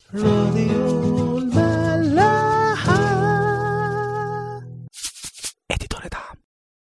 راديو الملاحة اديتور دعم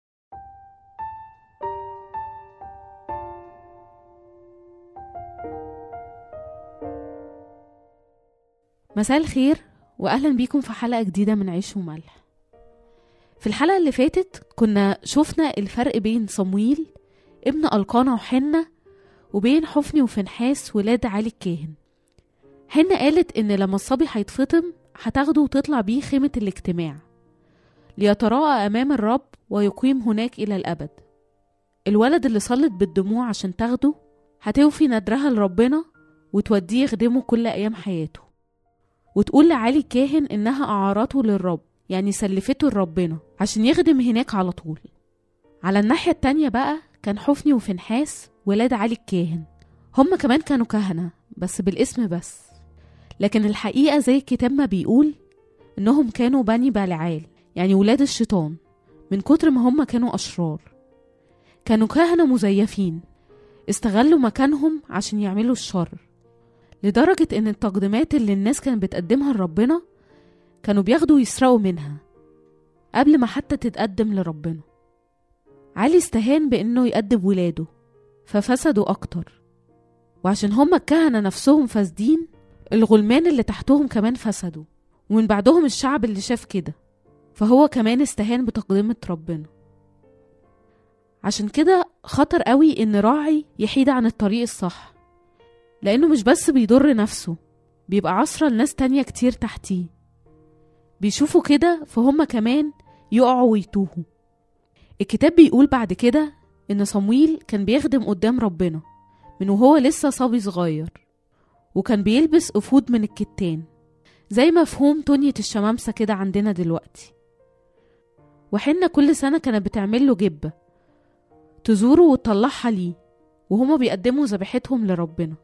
مساء الخير واهلا بيكم في حلقه جديده من عيش وملح في الحلقه اللي فاتت كنا شفنا الفرق بين صمويل ابن القانا وحنة وبين حفني وفنحاس ولاد علي الكاهن حنة قالت ان لما الصبي هيتفطم هتاخده وتطلع بيه خيمه الاجتماع ليتراءى امام الرب ويقيم هناك الى الابد الولد اللي صلت بالدموع عشان تاخده هتوفي ندرها لربنا وتوديه يخدمه كل ايام حياته وتقول لعلي الكاهن إنها أعارته للرب يعني سلفته لربنا عشان يخدم هناك على طول على الناحية التانية بقى كان حفني وفنحاس ولاد علي الكاهن هما كمان كانوا كهنة بس بالاسم بس لكن الحقيقة زي الكتاب ما بيقول إنهم كانوا بني بالعال يعني ولاد الشيطان من كتر ما هما كانوا أشرار كانوا كهنة مزيفين استغلوا مكانهم عشان يعملوا الشر لدرجة إن التقديمات اللي الناس كانت بتقدمها لربنا كانوا بياخدوا يسرقوا منها قبل ما حتى تتقدم لربنا علي استهان بإنه يأدب ولاده ففسدوا أكتر وعشان هما الكهنة نفسهم فاسدين الغلمان اللي تحتهم كمان فسدوا ومن بعدهم الشعب اللي شاف كده فهو كمان استهان بتقدمة ربنا عشان كده خطر قوي إن راعي يحيد عن الطريق الصح لأنه مش بس بيضر نفسه بيبقى عصرة لناس تانية كتير تحتيه بيشوفوا كده فهم كمان يقعوا ويتوهوا الكتاب بيقول بعد كده إن صمويل كان بيخدم قدام ربنا من وهو لسه صبي صغير وكان بيلبس أفود من الكتان زي مفهوم تونية الشمامسة كده عندنا دلوقتي وحنا كل سنة كانت بتعمل له جبة تزوره وتطلعها ليه وهما بيقدموا ذبيحتهم لربنا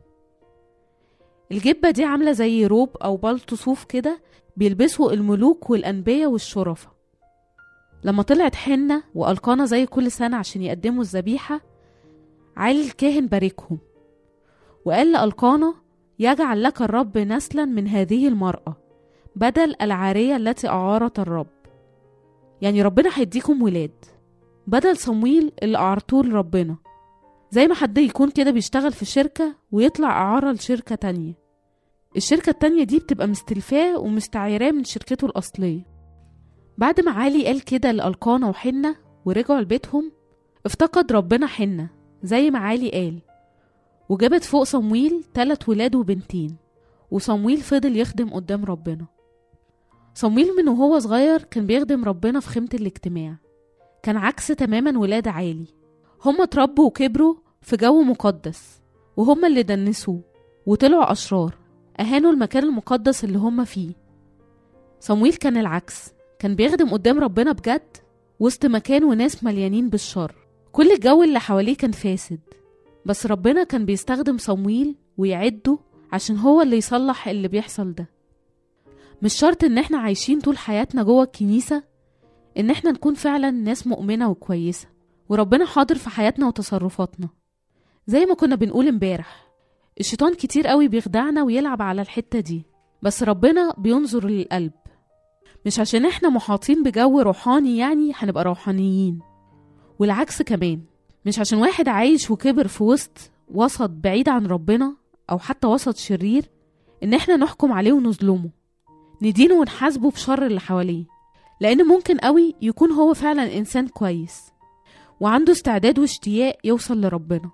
الجبة دي عاملة زي روب أو بلطو صوف كده بيلبسوا الملوك والأنبياء والشرفة لما طلعت حنة وألقانا زي كل سنة عشان يقدموا الذبيحة عالي الكاهن باركهم وقال لألقانا يجعل لك الرب نسلا من هذه المرأة بدل العارية التي أعارت الرب يعني ربنا هيديكم ولاد بدل صمويل اللي أعرتوه لربنا زي ما حد يكون كده بيشتغل في شركة ويطلع إعارة لشركة تانية الشركة التانية دي بتبقى مستلفاه ومستعيراه من شركته الأصلية بعد ما علي قال كده لألقانا وحنة ورجعوا لبيتهم افتقد ربنا حنة زي ما علي قال وجابت فوق صمويل تلات ولاد وبنتين وصمويل فضل يخدم قدام ربنا صمويل من وهو صغير كان بيخدم ربنا في خيمة الاجتماع كان عكس تماما ولاد عالي هما اتربوا وكبروا في جو مقدس وهما اللي دنسوه وطلعوا أشرار أهانوا المكان المقدس اللي هما فيه صمويل كان العكس كان بيخدم قدام ربنا بجد وسط مكان وناس مليانين بالشر كل الجو اللي حواليه كان فاسد بس ربنا كان بيستخدم صمويل ويعده عشان هو اللي يصلح اللي بيحصل ده مش شرط ان احنا عايشين طول حياتنا جوه الكنيسة ان احنا نكون فعلا ناس مؤمنة وكويسة وربنا حاضر في حياتنا وتصرفاتنا زي ما كنا بنقول امبارح الشيطان كتير قوي بيخدعنا ويلعب على الحتة دي بس ربنا بينظر للقلب مش عشان احنا محاطين بجو روحاني يعني هنبقى روحانيين والعكس كمان مش عشان واحد عايش وكبر في وسط وسط بعيد عن ربنا او حتى وسط شرير ان احنا نحكم عليه ونظلمه ندينه ونحاسبه بشر اللي حواليه لان ممكن قوي يكون هو فعلا انسان كويس وعنده استعداد واشتياق يوصل لربنا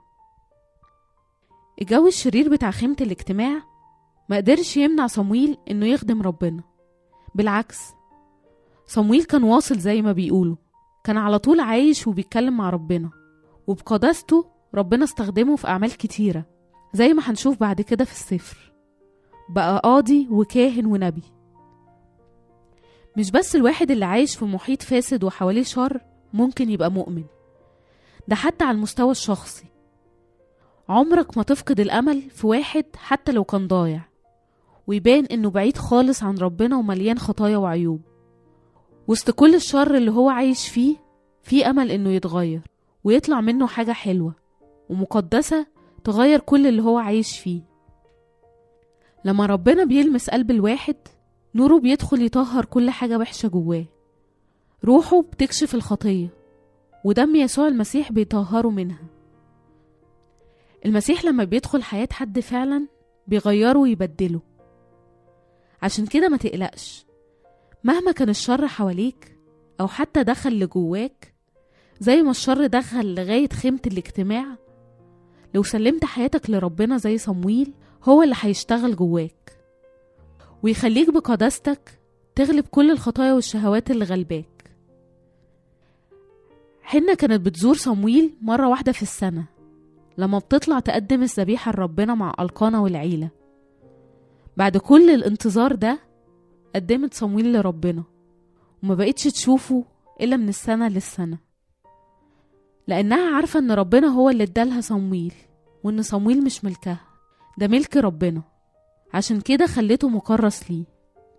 الجو الشرير بتاع خيمة الاجتماع ما قدرش يمنع صمويل انه يخدم ربنا بالعكس صمويل كان واصل زي ما بيقولوا كان على طول عايش وبيتكلم مع ربنا وبقداسته ربنا استخدمه في أعمال كتيرة زي ما هنشوف بعد كده في السفر بقى قاضي وكاهن ونبي مش بس الواحد اللي عايش في محيط فاسد وحواليه شر ممكن يبقى مؤمن ده حتى على المستوى الشخصي عمرك ما تفقد الأمل في واحد حتى لو كان ضايع ويبان إنه بعيد خالص عن ربنا ومليان خطايا وعيوب وسط كل الشر اللي هو عايش فيه في أمل إنه يتغير ويطلع منه حاجة حلوة ومقدسة تغير كل اللي هو عايش فيه لما ربنا بيلمس قلب الواحد نوره بيدخل يطهر كل حاجة وحشة جواه روحه بتكشف الخطية ودم يسوع المسيح بيطهره منها المسيح لما بيدخل حياة حد فعلا بيغيره ويبدله عشان كده ما تقلقش مهما كان الشر حواليك أو حتى دخل لجواك زي ما الشر دخل لغاية خيمة الاجتماع لو سلمت حياتك لربنا زي صمويل هو اللي هيشتغل جواك ويخليك بقداستك تغلب كل الخطايا والشهوات اللي غلباك حنة كانت بتزور صمويل مرة واحدة في السنة لما بتطلع تقدم الذبيحة لربنا مع ألقانا والعيلة بعد كل الانتظار ده قدمت صمويل لربنا وما بقتش تشوفه إلا من السنة للسنة لأنها عارفة إن ربنا هو اللي ادالها صمويل وإن صمويل مش ملكها ده ملك ربنا عشان كده خليته مكرس ليه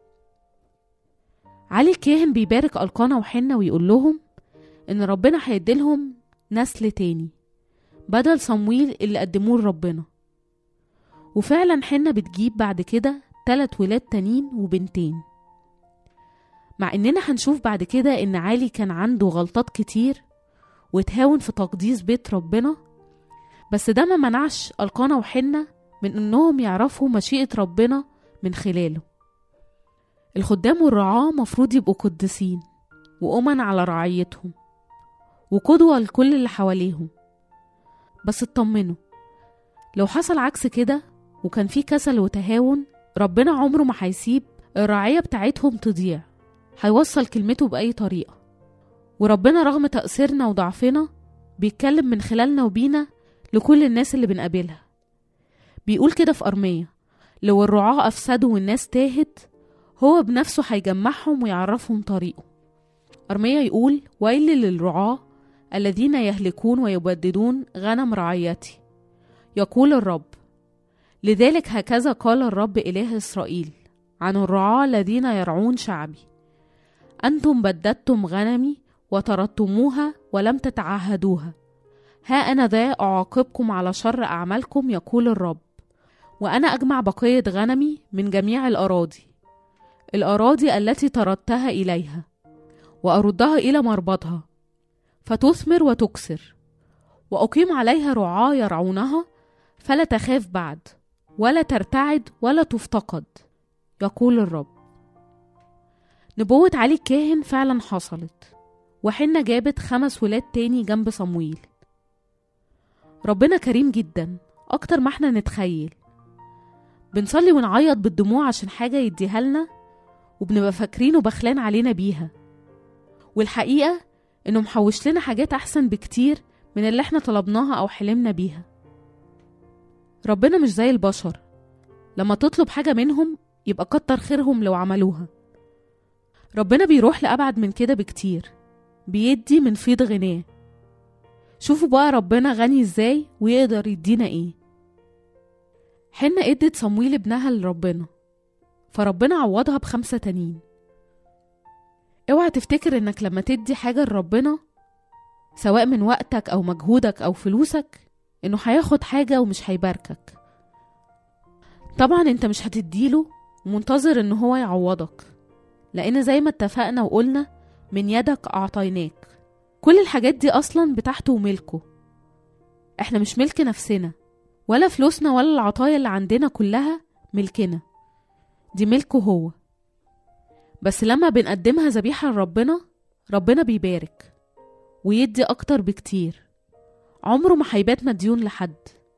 علي الكاهن بيبارك ألقانا وحنة ويقول لهم إن ربنا هيديلهم نسل تاني بدل صمويل اللي قدموه لربنا وفعلا حنة بتجيب بعد كده تلات ولاد تانيين وبنتين مع إننا هنشوف بعد كده إن علي كان عنده غلطات كتير وتهاون في تقديس بيت ربنا بس ده ما منعش ألقانا وحنة من إنهم يعرفوا مشيئة ربنا من خلاله الخدام والرعاة مفروض يبقوا قديسين وأمن على رعيتهم وقدوة لكل اللي حواليهم بس اطمنوا لو حصل عكس كده وكان في كسل وتهاون ربنا عمره ما هيسيب الرعية بتاعتهم تضيع هيوصل كلمته بأي طريقة وربنا رغم تقصيرنا وضعفنا بيتكلم من خلالنا وبينا لكل الناس اللي بنقابلها بيقول كده في أرمية لو الرعاة أفسدوا والناس تاهت هو بنفسه هيجمعهم ويعرفهم طريقه أرمية يقول ويل للرعاة الذين يهلكون ويبددون غنم رعيتي يقول الرب لذلك هكذا قال الرب إله إسرائيل عن الرعاة الذين يرعون شعبي أنتم بددتم غنمي وطردتموها ولم تتعهدوها ها أنا ذا أعاقبكم على شر أعمالكم يقول الرب وأنا أجمع بقية غنمي من جميع الأراضي الأراضي التي طردتها إليها وأردها إلى مربطها فتثمر وتكسر وأقيم عليها رعاة يرعونها فلا تخاف بعد ولا ترتعد ولا تفتقد يقول الرب نبوة علي الكاهن فعلا حصلت وحنة جابت خمس ولاد تاني جنب صمويل ربنا كريم جدا أكتر ما احنا نتخيل بنصلي ونعيط بالدموع عشان حاجة يديها لنا وبنبقى فاكرينه بخلان علينا بيها والحقيقة إنه محوش لنا حاجات أحسن بكتير من اللي احنا طلبناها أو حلمنا بيها ربنا مش زي البشر لما تطلب حاجة منهم يبقى كتر خيرهم لو عملوها ربنا بيروح لأبعد من كده بكتير بيدي من فيض غناه شوفوا بقى ربنا غني ازاي ويقدر يدينا ايه حنة ادت صمويل ابنها لربنا فربنا عوضها بخمسة تانيين اوعى تفتكر انك لما تدي حاجة لربنا سواء من وقتك او مجهودك او فلوسك انه هياخد حاجة ومش هيباركك طبعا انت مش هتديله ومنتظر ان هو يعوضك لان زي ما اتفقنا وقلنا من يدك اعطيناك كل الحاجات دي اصلا بتاعته وملكه احنا مش ملك نفسنا ولا فلوسنا ولا العطايا اللي عندنا كلها ملكنا دي ملكه هو بس لما بنقدمها ذبيحة لربنا ربنا بيبارك ويدي أكتر بكتير عمره ما هيبات مديون لحد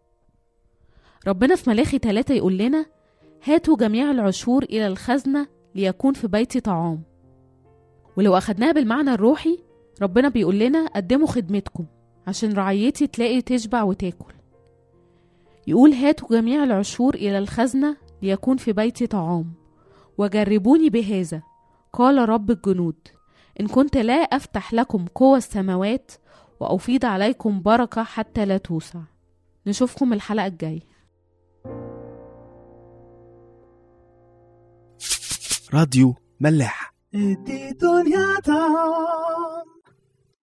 ربنا في ملاخي تلاتة يقول لنا هاتوا جميع العشور إلى الخزنة ليكون في بيتي طعام ولو أخدناها بالمعنى الروحي ربنا بيقول لنا قدموا خدمتكم عشان رعيتي تلاقي تشبع وتاكل يقول هاتوا جميع العشور إلى الخزنة ليكون في بيتي طعام وجربوني بهذا قال رب الجنود إن كنت لا أفتح لكم قوى السماوات وأفيض عليكم بركة حتى لا توسع نشوفكم الحلقة الجاية راديو ملاح ادي دنيا طعم